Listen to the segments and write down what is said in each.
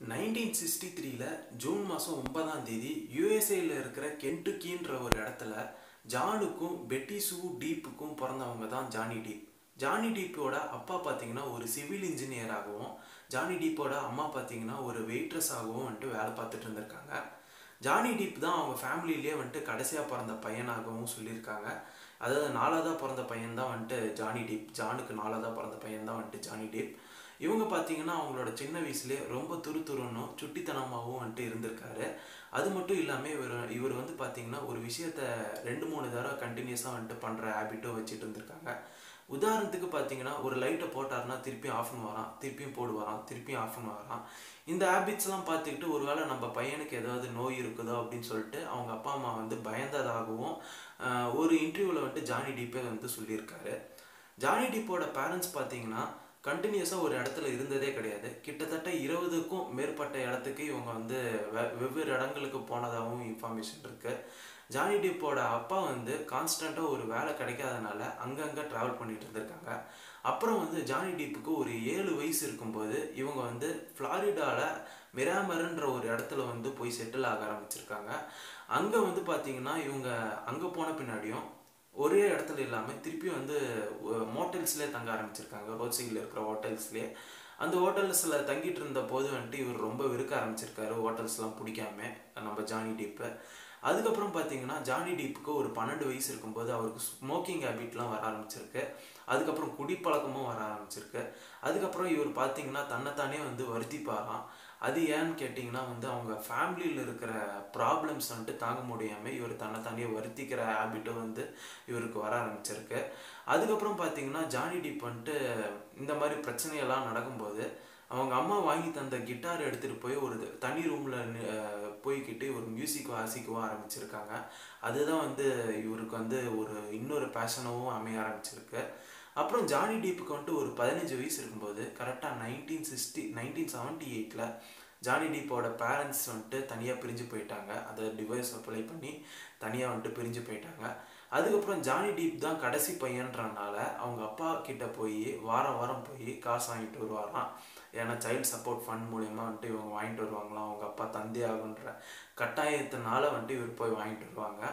nineteen sixty த்ரீல June மாதம் ஒன்பதாம் தேதி யூஎஸ்ஏல இருக்கிற கென்டுக்கின்ற ஒரு இடத்துல ஜானுக்கும் பெட்டி சூ டீப்புக்கும் பிறந்தவங்க தான் ஜானி டீப் ஜானி டீப்போட அப்பா பார்த்தீங்கன்னா ஒரு சிவில் இன்ஜினியராகவும் ஜானி டீப்போட அம்மா பார்த்தீங்கன்னா ஒரு வெயிட்ரஸாகவும் வந்துட்டு வேலை பார்த்துட்டு இருந்திருக்காங்க ஜானி டீப் தான் அவங்க ஃபேமிலியிலே வந்துட்டு கடைசியாக பிறந்த பையனாகவும் சொல்லியிருக்காங்க அதாவது நாலாவதாக பிறந்த பையன் தான் வந்துட்டு ஜானி டீப் ஜானுக்கு நாலாவதாக பிறந்த பையன் தான் வந்துட்டு ஜானி டீப் இவங்க பார்த்தீங்கன்னா அவங்களோட சின்ன வயசுலேயே ரொம்ப துரு துருன்னும் சுட்டித்தனமாகவும் வந்துட்டு இருந்திருக்காரு அது மட்டும் இல்லாமல் இவர் இவர் வந்து பார்த்தீங்கன்னா ஒரு விஷயத்த ரெண்டு மூணு தடவை கண்டினியூஸாக வந்துட்டு பண்ணுற ஹேபிட்டும் வச்சுட்டு இருந்திருக்காங்க உதாரணத்துக்கு பார்த்தீங்கன்னா ஒரு லைட்டை போட்டாருன்னா திருப்பியும் ஆஃப் வரான் திருப்பியும் போடுவாராம் திருப்பியும் ஆஃப் வரான் இந்த ஹேபிட்ஸ்லாம் பார்த்துக்கிட்டு ஒருவேளை நம்ம பையனுக்கு ஏதாவது நோய் இருக்குதோ அப்படின்னு சொல்லிட்டு அவங்க அப்பா அம்மா வந்து பயந்ததாகவும் ஆஹ், ஒரு இன்டர்வியூவில் வந்துட்டு ஜானி டீப்பே வந்து சொல்லியிருக்காரு ஜானி டீப்போட பேரண்ட்ஸ் பார்த்தீங்கன்னா கண்டினியூஸாக ஒரு இடத்துல இருந்ததே கிடையாது கிட்டத்தட்ட இருபதுக்கும் மேற்பட்ட இடத்துக்கு இவங்க வந்து வெ- வெவ்வேறு இடங்களுக்கு போனதாகவும் இன்ஃபர்மேஷன் இருக்கு ஜானி டீப்போட அப்பா வந்து கான்ஸ்டண்ட்டாக ஒரு வேலை கிடைக்காதனால அங்கங்கே ட்ராவல் பண்ணிட்டு இருந்திருக்காங்க அப்புறம் வந்து ஜானி டீப்புக்கு ஒரு ஏழு வயசு இருக்கும்போது இவங்க வந்து ஃப்ளாரிடாவில் மிராமருன்ற ஒரு இடத்துல வந்து போய் செட்டில் ஆக ஆரம்பிச்சிருக்காங்க அங்கே வந்து பார்த்தீங்கன்னா இவங்க அங்கே போன பின்னாடியும் ஒரே இடத்துல இல்லாமல் திருப்பி வந்து மோட்டல்ஸ்லேயே தங்க ஆரம்பிச்சிருக்காங்க ரோட் சைடில் இருக்கிற ஹோட்டல்ஸ்லேயே அந்த ஹோட்டல்ஸில் தங்கிட்டு இருந்த போது வந்துட்டு இவர் ரொம்ப வெறுக்க ஆரம்பிச்சிருக்காரு ஹோட்டல்ஸ்லாம் பிடிக்காம நம்ம ஜானி டீப்பு அதுக்கப்புறம் பார்த்தீங்கன்னா ஜானி டீப்புக்கு ஒரு பன்னெண்டு வயசு இருக்கும்போது அவருக்கு ஸ்மோக்கிங் ஹேபிட்லாம் வர ஆரம்பிச்சிருக்கு அதுக்கப்புறம் குடிப்பழக்கமும் வர ஆரம்பிச்சிருக்கு அதுக்கப்புறம் இவர் பார்த்தீங்கன்னா தன்னைத்தானே வந்து வருத்திப்பாராம் அது ஏன்னு கேட்டிங்கன்னா வந்து அவங்க ஃபேமிலியில் இருக்கிற ப்ராப்ளம்ஸ் வந்துட்டு தாங்க முடியாமல் இவர் தன்னைத்தானே வருத்திக்கிற ஹேபிட்டும் வந்து இவருக்கு வர ஆரம்பிச்சிருக்கு அதுக்கப்புறம் பார்த்தீங்கன்னா ஜானி டீப் வந்துட்டு இந்த மாதிரி பிரச்சனையெல்லாம் நடக்கும்போது அவங்க அம்மா வாங்கி தந்த கிட்டார் எடுத்துகிட்டு போய் ஒரு தனி ரூமில் போய்கிட்டு ஒரு மியூசிக் வாசிக்கவும் ஆரம்பிச்சிருக்காங்க அதுதான் வந்து இவருக்கு வந்து ஒரு இன்னொரு பேஷனாகவும் அமைய ஆரம்பிச்சிருக்கு அப்புறம் ஜானி டீப்புக்கு வந்துட்டு ஒரு பதினஞ்சு வயசு இருக்கும்போது கரெக்டாக நைன்டீன் சிக்ஸ்டி நைன்டீன் செவன்ட்டி எயிட்டில் ஜானி டீப்போட பேரண்ட்ஸ் வந்துட்டு தனியாக பிரிஞ்சு போயிட்டாங்க அதை டிவைஸ் அப்ளை பண்ணி தனியாக வந்துட்டு பிரிஞ்சு போயிட்டாங்க அதுக்கப்புறம் ஜானி டீப் தான் கடைசி பையன்றனால அவங்க அப்பா கிட்ட போய் வாரம் வாரம் போய் காசு வாங்கிட்டு வருவாராம் ஏன்னா சைல்ட் சப்போர்ட் ஃபண்ட் மூலயமா வந்துட்டு இவங்க வாங்கிட்டு வருவாங்களாம் அவங்க அப்பா தந்தை ஆகுன்ற கட்டாயத்தினால வந்துட்டு இவர் போய் வாங்கிட்டு வருவாங்க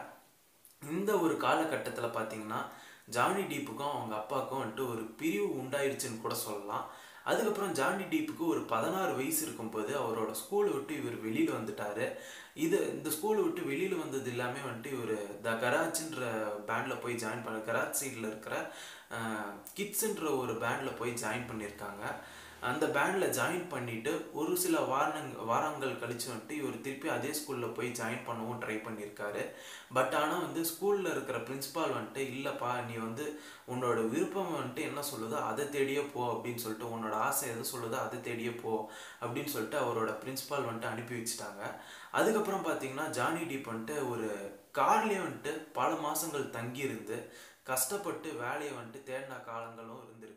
இந்த ஒரு காலகட்டத்தில் பார்த்தீங்கன்னா ஜானி டீப்புக்கும் அவங்க அப்பாவுக்கும் வந்துட்டு ஒரு பிரிவு உண்டாயிருச்சுன்னு கூட சொல்லலாம் அதுக்கப்புறம் ஜானி டீப்புக்கு ஒரு பதினாறு வயசு இருக்கும்போது அவரோட ஸ்கூலை விட்டு இவர் வெளியில் வந்துட்டாரு இது இந்த ஸ்கூலை விட்டு வெளியில் வந்தது எல்லாமே வந்துட்டு இவர் த கராஜ்ன்ற பேண்டில் போய் ஜாயின் பண்ண கராஜ் சைடில் இருக்கிற கிட்ஸுன்ற ஒரு பேண்டில் போய் ஜாயின் பண்ணியிருக்காங்க அந்த பேண்டில் ஜாயின் பண்ணிட்டு ஒரு சில வாரங் வாரங்கள் கழிச்சு வந்துட்டு இவர் திருப்பி அதே ஸ்கூலில் போய் ஜாயின் பண்ணவும் ட்ரை பண்ணியிருக்காரு பட் ஆனால் வந்து ஸ்கூலில் இருக்கிற பிரின்சிபால் வந்துட்டு இல்லைப்பா நீ வந்து உன்னோட விருப்பம் வந்துட்டு என்ன சொல்லுதோ அதை தேடியே போ அப்படின்னு சொல்லிட்டு உன்னோட ஆசை எது சொல்லுதோ அதை தேடியே போ அப்படின்னு சொல்லிட்டு அவரோட பிரின்சிபால் வந்துட்டு அனுப்பி வச்சுட்டாங்க அதுக்கப்புறம் பார்த்தீங்கன்னா ஜானி டீப் வந்துட்டு ஒரு கார்லேயே வந்துட்டு பல மாதங்கள் தங்கியிருந்து கஷ்டப்பட்டு வேலையை வந்துட்டு தேடின காலங்களும் இருந்திருக்கு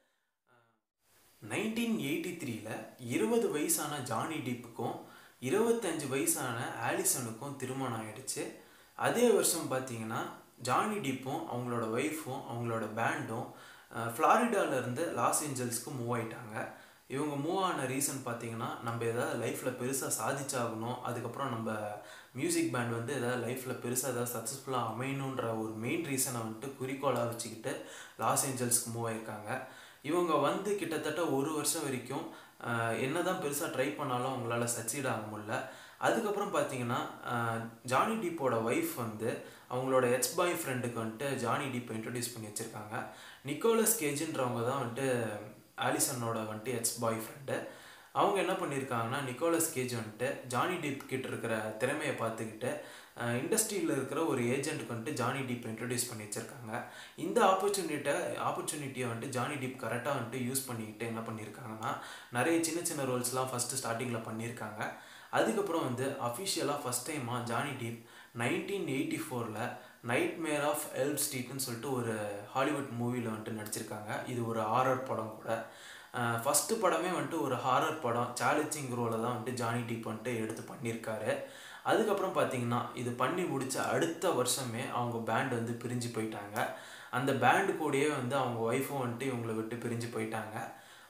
நைன்டீன் எயிட்டி த்ரீல இருபது வயசான ஜானி டீப்புக்கும் இருபத்தஞ்சு வயசான ஆலிசனுக்கும் திருமணம் ஆயிடுச்சு அதே வருஷம் பார்த்தீங்கன்னா ஜானி டீப்பும் அவங்களோட ஒய்ஃபும் அவங்களோட பேண்டும் ஃப்ளாரிடாலேருந்து லாஸ் ஏஞ்சல்ஸ்க்கு மூவ் ஆயிட்டாங்க இவங்க மூவ் ஆன ரீசன் பார்த்தீங்கன்னா நம்ம ஏதாவது லைஃப்பில் பெருசாக சாதிச்சாகணும் அதுக்கப்புறம் நம்ம மியூசிக் பேண்ட் வந்து ஏதாவது லைஃப்பில் பெருசாக ஏதாவது சக்ஸஸ்ஃபுல்லாக அமையணுன்ற ஒரு மெயின் ரீசனை வந்துட்டு குறிக்கோளாக வச்சுக்கிட்டு லாஸ் ஏஞ்சல்ஸ்க்கு மூவ் ஆயிருக்காங்க இவங்க வந்து கிட்டத்தட்ட ஒரு வருஷம் வரைக்கும் ஆஹ், என்னதான் பெருசாக ட்ரை பண்ணாலும் அவங்களால சக்சீட் ஆக முடியல அதுக்கப்புறம் பார்த்தீங்கன்னா ஆஹ், ஜானி டீப்போட ஒய்ஃப் வந்து அவங்களோட எக்ஸ் பாய் ஃப்ரெண்டுக்கு வந்துட்டு ஜானி டீப்பை இன்ட்ரடியூஸ் பண்ணி வச்சுருக்காங்க நிக்கோலஸ் கேஜின்றவங்க தான் வந்துட்டு ஆலிசனோட வந்துட்டு எக்ஸ் பாய் ஃப்ரெண்டு அவங்க என்ன பண்ணியிருக்காங்கன்னா நிக்கோலஸ் கேஜ் வந்துட்டு ஜானி டீப் கிட்ட இருக்கிற திறமையை பார்த்துக்கிட்டு இண்டஸ்ட்ரியில் இருக்கிற ஒரு ஏஜென்ட்டுக்கு வந்துட்டு ஜானி டீப் இன்ட்ரடியூஸ் பண்ணி வச்சுருக்காங்க இந்த ஆப்பர்ச்சுனிட்டியை ஆப்பர்ச்சுனிட்டியை வந்துட்டு ஜானி டீப் கரெக்டாக வந்துட்டு யூஸ் பண்ணிக்கிட்டு என்ன பண்ணியிருக்காங்கன்னா நிறைய சின்ன சின்ன ரோல்ஸ்லாம் ஃபஸ்ட்டு ஸ்டார்டிங்கில் பண்ணியிருக்காங்க அதுக்கப்புறம் வந்து அஃபிஷியலாக ஃபஸ்ட் டைமாக ஜானி டீப் நைன்டீன் எயிட்டி ஃபோரில் நைட் மேர் ஆஃப் எல்ப் ஸ்ட்ரீட்னு சொல்லிட்டு ஒரு ஹாலிவுட் மூவியில் வந்துட்டு நடிச்சிருக்காங்க இது ஒரு ஹாரர் படம் கூட ஃபஸ்ட்டு படமே வந்துட்டு ஒரு ஹாரர் படம் சேலஞ்சிங் ரோலை தான் வந்துட்டு ஜானி டீப் வந்துட்டு எடுத்து பண்ணியிருக்காரு அதுக்கப்புறம் பார்த்தீங்கன்னா இது பண்ணி முடிச்ச அடுத்த வருஷமே அவங்க பேண்ட் வந்து பிரிஞ்சு போயிட்டாங்க அந்த பேண்டு கூடயே வந்து அவங்க ஒய்ஃபும் வந்துட்டு இவங்களை விட்டு பிரிஞ்சு போயிட்டாங்க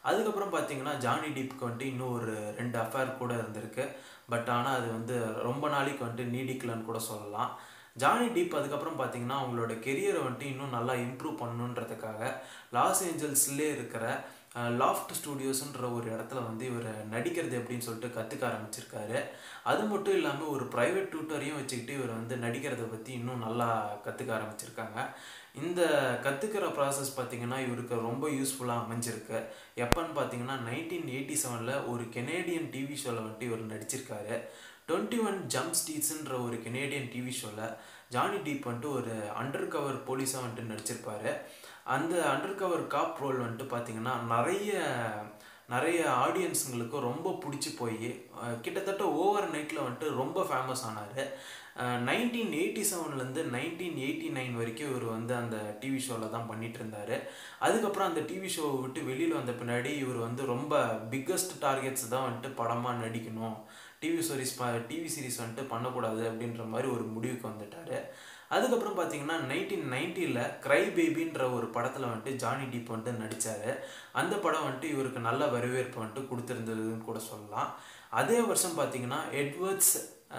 அதுக்கப்புறம் பார்த்தீங்கன்னா ஜானி டீப்புக்கு வந்துட்டு இன்னும் ஒரு ரெண்டு அஃபேர் கூட இருந்திருக்கு பட் ஆனால் அது வந்து ரொம்ப நாளைக்கு வந்துட்டு நீடிக்கலன்னு கூட சொல்லலாம் ஜானி டீப் அதுக்கப்புறம் பார்த்தீங்கன்னா அவங்களோட கெரியரை வந்துட்டு இன்னும் நல்லா இம்ப்ரூவ் பண்ணணுன்றதுக்காக லாஸ் ஏஞ்சல்ஸ்லேயே இருக்கிற லாஃப்ட் ஸ்டூடியோஸ்ன்ற ஒரு இடத்துல வந்து இவர் நடிக்கிறது எப்படின்னு சொல்லிட்டு கற்றுக்க ஆரம்பிச்சிருக்காரு அது மட்டும் இல்லாமல் ஒரு ப்ரைவேட் டியூட்டரையும் வச்சுக்கிட்டு இவர் வந்து நடிக்கிறத பற்றி இன்னும் நல்லா கற்றுக்க ஆரம்பிச்சிருக்காங்க இந்த கற்றுக்கிற ப்ராசஸ் பார்த்திங்கன்னா இவருக்கு ரொம்ப யூஸ்ஃபுல்லாக அமைஞ்சிருக்கு எப்போன்னு பார்த்தீங்கன்னா நைன்டீன் எயிட்டி செவனில் ஒரு கெனேடியன் டிவி ஷோவில் வந்துட்டு இவர் நடிச்சிருக்காரு டுவெண்ட்டி ஒன் ஜம்ப் ஸ்டீட்ஸுன்ற ஒரு கெனேடியன் டிவி ஷோவில் ஜானி டீப் வந்துட்டு ஒரு அண்டர் கவர் போலீஸாக வந்துட்டு நடிச்சிருப்பாரு அந்த அண்டர் கவர் காப் ரோல் வந்துட்டு பார்த்தீங்கன்னா நிறைய நிறைய ஆடியன்ஸுங்களுக்கு ரொம்ப பிடிச்சி போய் கிட்டத்தட்ட ஓவர் நைட்டில் வந்துட்டு ரொம்ப ஃபேமஸ் ஆனார் நைன்டீன் எயிட்டி செவன்லேருந்து நைன்டீன் எயிட்டி நைன் வரைக்கும் இவர் வந்து அந்த டிவி ஷோவில் தான் பண்ணிட்டு இருந்தார் அதுக்கப்புறம் அந்த டிவி ஷோவை விட்டு வெளியில் வந்த பின்னாடி இவர் வந்து ரொம்ப பிக்கஸ்ட் டார்கெட்ஸ் தான் வந்துட்டு படமாக நடிக்கணும் டிவி சீரிஸ் ப டிவி சீரிஸ் வந்துட்டு பண்ணக்கூடாது அப்படின்ற மாதிரி ஒரு முடிவுக்கு வந்துட்டார் அதுக்கப்புறம் பார்த்தீங்கன்னா நைன்டீன் நைன்ட்டியில் க்ரை பேபின்ற ஒரு படத்தில் வந்துட்டு ஜானி டீப் வந்துட்டு நடித்தார் அந்த படம் வந்துட்டு இவருக்கு நல்ல வரவேற்பு வந்துட்டு கொடுத்துருந்ததுன்னு கூட சொல்லலாம் அதே வருஷம் பார்த்தீங்கன்னா எட்வர்ட்ஸ்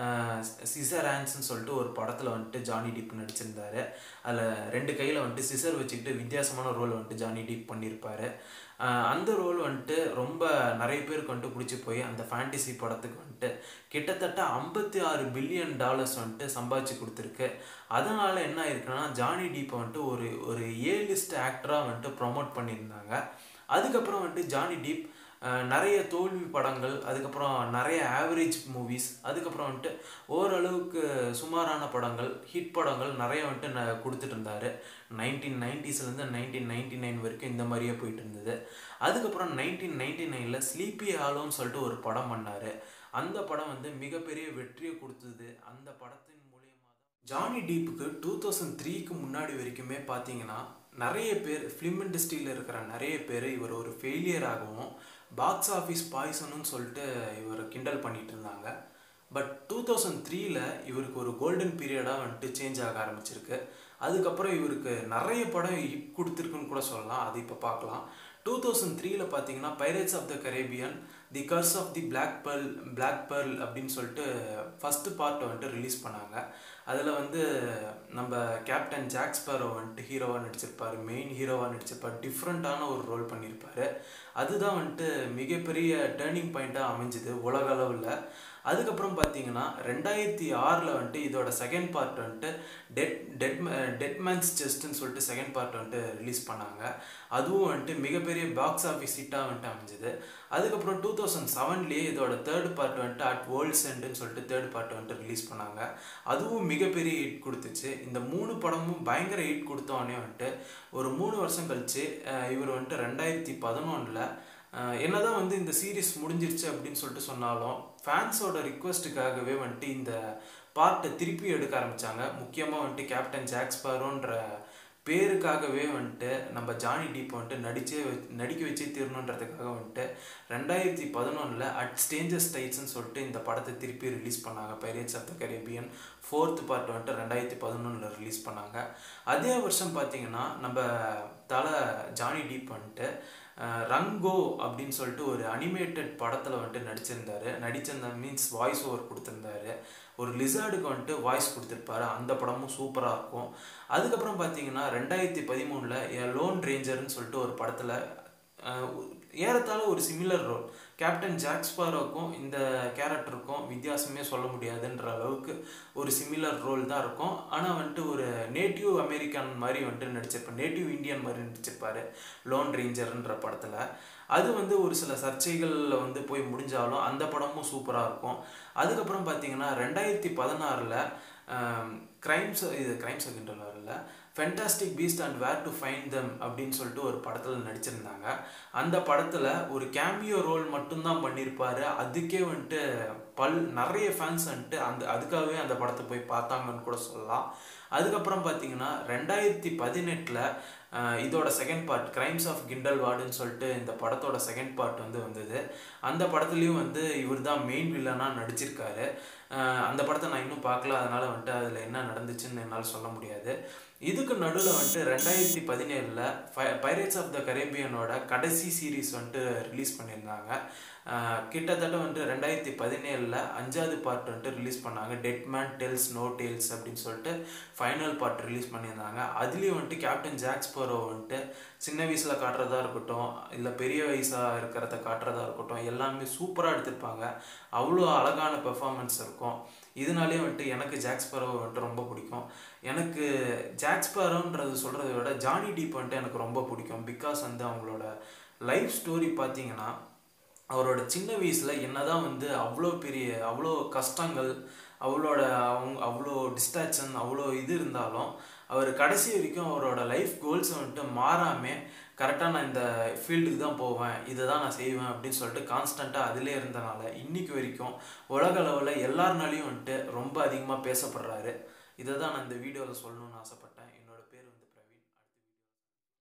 சிசர் ஹேண்ட்ஸ்னு சொல்லிட்டு ஒரு படத்தில் வந்துட்டு ஜானி டீப் நடிச்சிருந்தாரு அதில் ரெண்டு கையில் வந்துட்டு சிசர் வச்சுக்கிட்டு வித்தியாசமான ரோல் வந்துட்டு ஜானி டீப் பண்ணியிருப்பாரு அந்த ரோல் வந்துட்டு ரொம்ப நிறைய பேருக்கு வந்துட்டு பிடிச்சி போய் அந்த ஃபேண்டசி படத்துக்கு வந்துட்டு கிட்டத்தட்ட ஐம்பத்தி ஆறு பில்லியன் டாலர்ஸ் வந்துட்டு சம்பாதிச்சு கொடுத்துருக்கு அதனால் என்ன ஆயிருக்குன்னா ஜானி டீப்பை வந்துட்டு ஒரு ஒரு ஏ லிஸ்ட் ஆக்டராக வந்துட்டு ப்ரொமோட் பண்ணியிருந்தாங்க அதுக்கப்புறம் வந்துட்டு ஜானி டீப் நிறைய தோல்வி படங்கள் அதுக்கப்புறம் நிறைய ஆவரேஜ் மூவிஸ் அதுக்கப்புறம் வந்துட்டு ஓரளவுக்கு சுமாரான படங்கள் ஹிட் படங்கள் நிறைய வந்துட்டு ந கொடுத்துட்டு இருந்தார் நைன்டீன் நைன்டிஸ்லேருந்து நைன்டீன் நைன்டி நைன் வரைக்கும் இந்த மாதிரியே போயிட்டு இருந்தது அதுக்கப்புறம் நைன்டீன் நைன்டி நைனில் ஸ்லீப்பி ஹாலோன்னு சொல்லிட்டு ஒரு படம் பண்ணார் அந்த படம் வந்து மிகப்பெரிய வெற்றியை கொடுத்தது அந்த படத்தின் மூலியமாக தான் ஜானி டீப்புக்கு டூ தௌசண்ட் த்ரீக்கு முன்னாடி வரைக்குமே பார்த்தீங்கன்னா நிறைய பேர் ஃபிலிம் இண்டஸ்ட்ரியில் இருக்கிற நிறைய பேர் இவர் ஒரு ஃபெயிலியராகவும் பாக்ஸ் ஆஃபீஸ் பாய்சனுன்னு சொல்லிட்டு இவர் கிண்டல் பண்ணிட்டு இருந்தாங்க பட் டூ தௌசண்ட் த்ரீல இவருக்கு ஒரு கோல்டன் பீரியடாக வந்துட்டு சேஞ்ச் ஆக ஆரம்பிச்சிருக்கு அதுக்கப்புறம் இவருக்கு நிறைய படம் ஹிட் கொடுத்துருக்குன்னு கூட சொல்லலாம் அது இப்போ பார்க்கலாம் டூ தௌசண்ட் த்ரீல பார்த்தீங்கன்னா pirates of the Caribbean the curse of the black pearl black pearl அப்படின்னு சொல்லிட்டு ஃபஸ்ட்டு பார்ட்டை வந்துட்டு ரிலீஸ் பண்ணாங்க அதில் வந்து நம்ம கேப்டன் ஜாக் ஸ்பேரோ வந்துட்டு ஹீரோவாக நடிச்சிருப்பார் மெயின் ஹீரோவாக நடிச்சிருப்பார் டிஃப்ரெண்ட்டான ஒரு ரோல் பண்ணியிருப்பார் அதுதான் வந்துட்டு மிகப்பெரிய டேர்னிங் பாயிண்ட்டாக அமைஞ்சுது உலக அளவில் அதுக்கப்புறம் பார்த்தீங்கன்னா ரெண்டாயிரத்தி ஆறில் வந்துட்டு இதோட செகண்ட் பார்ட் வந்துட்டு டெட் டெட் டெட் மேன்ஸ் செஸ்ட்னு சொல்லிட்டு செகண்ட் பார்ட் வந்துட்டு ரிலீஸ் பண்ணாங்க அதுவும் வந்துட்டு மிகப்பெரிய பாக்ஸ் ஆஃபீஸ் ஹிட்டாக வந்துட்டு அமைஞ்சுது அதுக்கப்புறம் டூ தௌசண்ட் செவன்லேயே இதோட தேர்ட் பார்ட் வந்துட்டு அட் வேர்ல்ட் சென்ட்னு சொல்லிட்டு தேர்ட் பார்ட் வந்துட்டு ரிலீஸ் பண்ணாங்க அதுவும் மிகப்பெரிய ஹிட் கொடுத்துச்சு இந்த மூணு படமும் பயங்கர ஹிட் கொடுத்தோடனே வந்துட்டு ஒரு மூணு வருஷம் கழிச்சு இவர் வந்துட்டு ரெண்டாயிரத்தி பதினொன்றில் என்னதான் வந்து இந்த சீரீஸ் முடிஞ்சிருச்சு அப்படின்னு சொல்லிட்டு சொன்னாலும் ஃபேன்ஸோட ரிக்வஸ்ட்டுக்காகவே வந்துட்டு இந்த பார்ட்டை திருப்பி எடுக்க ஆரம்பித்தாங்க முக்கியமாக வந்துட்டு கேப்டன் ஜாக்ஸ்பாரோன்ற பேருக்காகவே வந்துட்டு நம்ம ஜானி டீப் வந்துட்டு நடிச்சே நடிக்க வச்சே தீரணுன்றதுக்காக வந்துட்டு ரெண்டாயிரத்தி பதினொன்றில் அட் ஸ்டேஞ்சஸ் டைட்ஸ்னு சொல்லிட்டு இந்த படத்தை திருப்பி ரிலீஸ் பண்ணாங்க pirates of the Caribbean fourth part வந்துட்டு ரெண்டாயிரத்தி பதினொன்றில் ரிலீஸ் பண்ணாங்க அதே வருஷம் பார்த்தீங்கன்னா நம்ம தலை ஜானி டீப் வந்துட்டு ரங்கோ அப்படின்னு சொல்லிட்டு ஒரு அனிமேட்டட் படத்தில் வந்துட்டு நடிச்சிருந்தாரு நடிச்சிருந்த மீன்ஸ் வாய்ஸ் ஓவர் கொடுத்துருந்தாரு ஒரு லிசார்டுக்கு வந்துட்டு வாய்ஸ் கொடுத்துருப்பாரு அந்த படமும் சூப்பராக இருக்கும் அதுக்கப்புறம் பார்த்தீங்கன்னா ரெண்டாயிரத்தி பதிமூணில் லோன் ரேஞ்சர்னு சொல்லிட்டு ஒரு படத்தில் ஏறத்தாழ ஒரு சிமிலர் ரோல் கேப்டன் ஜாக்ஸ்பாரோக்கும் இந்த கேரக்டருக்கும் வித்தியாசமே சொல்ல முடியாதுன்ற அளவுக்கு ஒரு சிமிலர் ரோல் தான் இருக்கும் ஆனால் வந்துட்டு ஒரு நேட்டிவ் அமெரிக்கன் மாதிரி வந்துட்டு நடிச்சிருப்பார் நேட்டிவ் இந்தியன் மாதிரி நடிச்சிருப்பாரு லோன் ரேஞ்சர்ன்ற படத்தில் அது வந்து ஒரு சில சர்ச்சைகளில் வந்து போய் முடிஞ்சாலும் அந்த படமும் சூப்பராக இருக்கும் அதுக்கப்புறம் பார்த்தீங்கன்னா ரெண்டாயிரத்தி பதினாறில் க்ரைம்ஸ் இது க்ரைம்ஸ் இல்லை fantastic beast and where to find them அப்படின்னு சொல்லிட்டு ஒரு படத்தில் நடிச்சிருந்தாங்க அந்த படத்தில் ஒரு கேமியோ ரோல் மட்டும்தான் பண்ணியிருப்பாரு அதுக்கே வந்துட்டு பல் நிறைய ஃபேன்ஸ் வந்துட்டு அந்த அதுக்காகவே அந்த படத்தை போய் பார்த்தாங்கன்னு கூட சொல்லலாம் அதுக்கப்புறம் பார்த்தீங்கன்னா ரெண்டாயிரத்தி பதினெட்டில் இதோட செகண்ட் பார்ட் கிரைம்ஸ் ஆஃப் கிண்டல்வார்டுன்னு சொல்லிட்டு இந்த படத்தோட செகண்ட் பார்ட் வந்து வந்தது அந்த படத்துலேயும் வந்து இவர் தான் மெயின் வில்லனாக நடிச்சிருக்காரு அஹ் அந்த படத்தை நான் இன்னும் பார்க்கல அதனால் வந்துட்டு அதில் என்ன நடந்துச்சுன்னு என்னால் சொல்ல முடியாது இதுக்கு நடுவில் வந்துட்டு ரெண்டாயிரத்தி பதினேழில் பைரேட்ஸ் ஆஃப் த கரேபியனோட கடைசி சீரீஸ் வந்துட்டு ரிலீஸ் பண்ணியிருந்தாங்க அஹ் கிட்டத்தட்ட வந்துட்டு ரெண்டாயிரத்தி பதினேழில் அஞ்சாவது பார்ட் வந்துட்டு ரிலீஸ் பண்ணாங்க dead man tells no tales அப்படின்னு சொல்லிட்டு ஃபைனல் பார்ட் ரிலீஸ் பண்ணியிருந்தாங்க அதுலேயும் வந்துட்டு கேப்டன் ஜாக் ஸ்போரோ வந்துட்டு சின்ன வயசில் காட்டுறதா இருக்கட்டும் இல்லை பெரிய வயசாக இருக்கிறத காட்டுறதா இருக்கட்டும் எல்லாமே சூப்பராக எடுத்திருப்பாங்க அவ்வளோ அழகான பெர்ஃபார்மன்ஸ் இருக்கும் இதனாலே வந்துட்டு எனக்கு ஜாக்ஸ்பரோ வந்துட்டு ரொம்ப பிடிக்கும் எனக்கு ஜாக்ஸ்பரோன்றது சொல்கிறத விட ஜானி டீப் வந்துட்டு எனக்கு ரொம்ப பிடிக்கும் பிகாஸ் வந்து அவங்களோட லைஃப் ஸ்டோரி பார்த்தீங்கன்னா அவரோட சின்ன வயசில் என்னதான் வந்து அவ்வளோ பெரிய அவ்வளோ கஷ்டங்கள் அவளோட அவங்க அவ்வளோ டிஸ்ட்ராக்ஷன் அவ்வளோ இது இருந்தாலும் அவர் கடைசி வரைக்கும் அவரோட லைஃப் கோல்ஸ் வந்துட்டு மாறாமல் கரெக்டாக நான் இந்த ஃபீல்டுக்கு தான் போவேன் இதை தான் நான் செய்வேன் அப்படின்னு சொல்லிட்டு கான்ஸ்டண்ட்டாக அதிலே இருந்தனால இன்னைக்கு வரைக்கும் உலக அளவில் எல்லாருனாலையும் வந்துட்டு ரொம்ப அதிகமாக பேசப்படுறாரு இதை தான் நான் இந்த வீடியோவில் சொல்லணும்னு ஆசைப்பட்டேன்